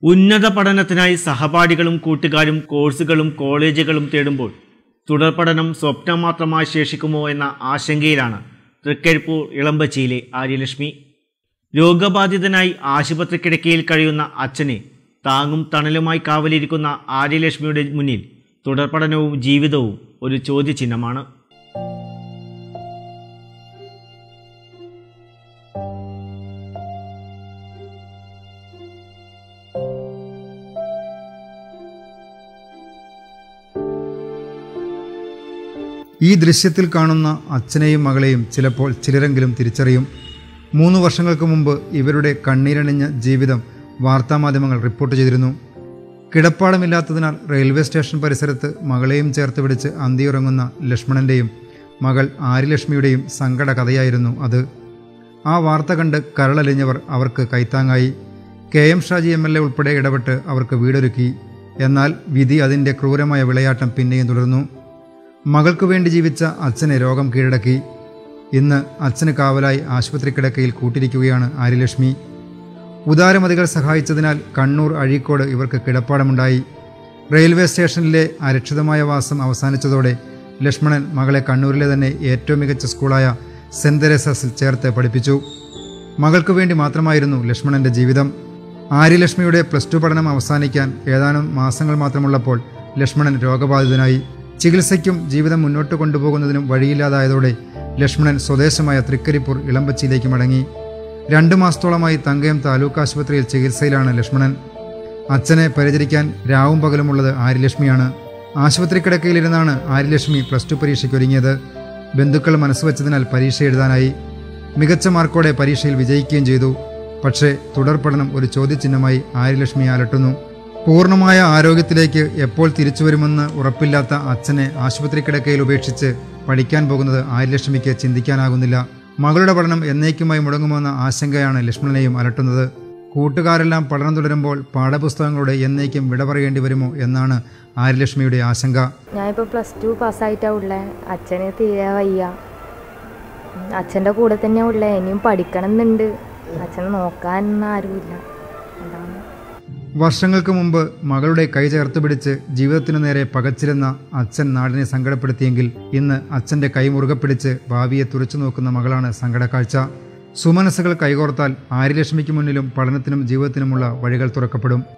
ഉന്നത പഠനത്തിനായി സഹപാഠികളും കൂട്ടുകാരും കോഴ്സുകളും കോളേജുകളും തേടുമ്പോൾ തുടർ പഠനം സ്വപ്നം മാത്രമായി ശേഷിക്കുമോ എന്ന ആശങ്കയിലാണ് തൃക്കരിപ്പൂർ ഇളമ്പച്ചിയിലെ ആര്യലക്ഷ്മി രോഗബാധിതനായി ആശുപത്രി കിടക്കയിൽ കഴിയുന്ന അച്ഛനെ താങ്ങും തണലുമായി കാവലിരിക്കുന്ന ആര്യലക്ഷ്മിയുടെ മുന്നിൽ തുടർ പഠനവും ജീവിതവും ഒരു ചോദ്യചിഹ്നമാണ് ഈ ദൃശ്യത്തിൽ കാണുന്ന അച്ഛനെയും മകളെയും ചിലപ്പോൾ ചിലരെങ്കിലും തിരിച്ചറിയും മൂന്ന് വർഷങ്ങൾക്ക് മുമ്പ് ഇവരുടെ കണ്ണീരണിഞ്ഞ ജീവിതം വാർത്താമാധ്യമങ്ങൾ റിപ്പോർട്ട് ചെയ്തിരുന്നു കിടപ്പാടമില്ലാത്തതിനാൽ റെയിൽവേ സ്റ്റേഷൻ പരിസരത്ത് മകളെയും ചേർത്ത് പിടിച്ച് അന്തിയുറങ്ങുന്ന ലക്ഷ്മണൻ്റെയും മകൾ ആര്യലക്ഷ്മിയുടെയും സങ്കട കഥയായിരുന്നു അത് ആ വാർത്ത കണ്ട് കരളലിഞ്ഞവർ അവർക്ക് കൈത്താങ്ങായി K M Shaji M L A ഉൾപ്പെടെ ഇടപെട്ട് അവർക്ക് വീടൊരുക്കി എന്നാൽ വിധി അതിൻ്റെ ക്രൂരമായ വിളയാട്ടം പിന്നെയും തുടർന്നു മകൾക്കു വേണ്ടി ജീവിച്ച അച്ഛനെ രോഗം കീഴടക്കി ഇന്ന് അച്ഛന് കാവലായി ആശുപത്രി കിടക്കയിൽ കൂട്ടിരിക്കുകയാണ് ആര്യലക്ഷ്മി ഉദാരമതികൾ സഹായിച്ചതിനാൽ കണ്ണൂർ അഴീക്കോട് ഇവർക്ക് കിടപ്പാടമുണ്ടായി റെയിൽവേ സ്റ്റേഷനിലെ അരക്ഷിതമായ വാസം അവസാനിച്ചതോടെ ലക്ഷ്മണൻ മകളെ കണ്ണൂരിലെ തന്നെ ഏറ്റവും മികച്ച സ്കൂളായ സെന്റ് തെരേസസിൽ ചേർത്ത് പഠിപ്പിച്ചു മകൾക്കു വേണ്ടി മാത്രമായിരുന്നു ലക്ഷ്മണന്റെ ജീവിതം ആര്യലക്ഷ്മിയുടെ പ്ലസ് ടു പഠനം അവസാനിക്കാൻ ഏതാനും മാസങ്ങൾ മാത്രമുള്ളപ്പോൾ ലക്ഷ്മണൻ രോഗബാധിതനായി ചികിത്സയ്ക്കും ജീവിതം മുന്നോട്ട് കൊണ്ടുപോകുന്നതിനും വഴിയില്ലാതായതോടെ ലക്ഷ്മണൻ സ്വദേശമായ തൃക്കരിപ്പൂർ ഇളമ്പച്ചിയിലേക്ക് മടങ്ങി രണ്ടു മാസത്തോളമായി തങ്കയം താലൂക്ക് ആശുപത്രിയിൽ ചികിത്സയിലാണ് ലക്ഷ്മണൻ അച്ഛനെ പരിചരിക്കാൻ രാവും പകലുമുള്ളത് ആര്യലക്ഷ്മിയാണ് ആശുപത്രി കിടക്കയിലിരുന്നാണ് ആര്യലക്ഷ്മി പ്ലസ് ടു പരീക്ഷയ്ക്ക് ഒരുങ്ങിയത് ബന്ധുക്കൾ മനസ്സുവച്ചതിനാൽ പരീക്ഷ എഴുതാനായി മികച്ച മാർക്കോടെ പരീക്ഷയിൽ വിജയിക്കുകയും ചെയ്തു പക്ഷേ തുടർ പഠനം ഒരു ചോദ്യചിഹ്നമായി ആര്യലക്ഷ്മിയെ അലട്ടുന്നു പൂർണ്ണമായ ആരോഗ്യത്തിലേക്ക് എപ്പോൾ തിരിച്ചു വരുമെന്ന് ഉറപ്പില്ലാത്ത അച്ഛനെ ആശുപത്രി കിടക്കയിൽ ഉപേക്ഷിച്ച് പഠിക്കാൻ പോകുന്നത് ആര്യലക്ഷ്മിക്ക് ചിന്തിക്കാനാകുന്നില്ല മകളുടെ പഠനം എന്നേക്കുമായി മുടങ്ങുമെന്ന ആശങ്കയാണ് ലക്ഷ്മണനെയും അലട്ടുന്നത് കൂട്ടുകാരെല്ലാം പഠനം തുടരുമ്പോൾ പാഠപുസ്തകങ്ങളുടെ എന്നേക്കും വിട പറയേണ്ടി വരുമോ എന്നാണ് ആര്യലക്ഷ്മിയുടെ ആശങ്ക ഞാനിപ്പോൾ പ്ലസ് ടു പാസ്സായിട്ടാണ് ഉള്ളത് അച്ഛന് തീരെ വയ്യ അച്ഛൻ്റെ കൂടെ തന്നെ ഉള്ളത് ഇനിയും പഠിക്കണം എന്നുണ്ട് അച്ഛനെ നോക്കാൻ ആരുമില്ല അതാണ് വർഷങ്ങൾക്ക് മുമ്പ് മകളുടെ കൈ ചേർത്ത് പിടിച്ച് ജീവിതത്തിനു നേരെ പകച്ചിരുന്ന അച്ഛൻ നാടിനെ സങ്കടപ്പെടുത്തിയെങ്കിൽ ഇന്ന് അച്ഛന്റെ കൈ മുറുകെ പിടിച്ച് ഭാവിയെ തുറച്ചു നോക്കുന്ന മകളാണ് സങ്കടക്കാഴ്ച സുമനസ്സുകൾ കൈകോർത്താൽ ആര്യലക്ഷ്മിക്ക് മുന്നിലും പഠനത്തിനും ജീവിതത്തിനുമുള്ള വഴികൾ തുറക്കപ്പെടും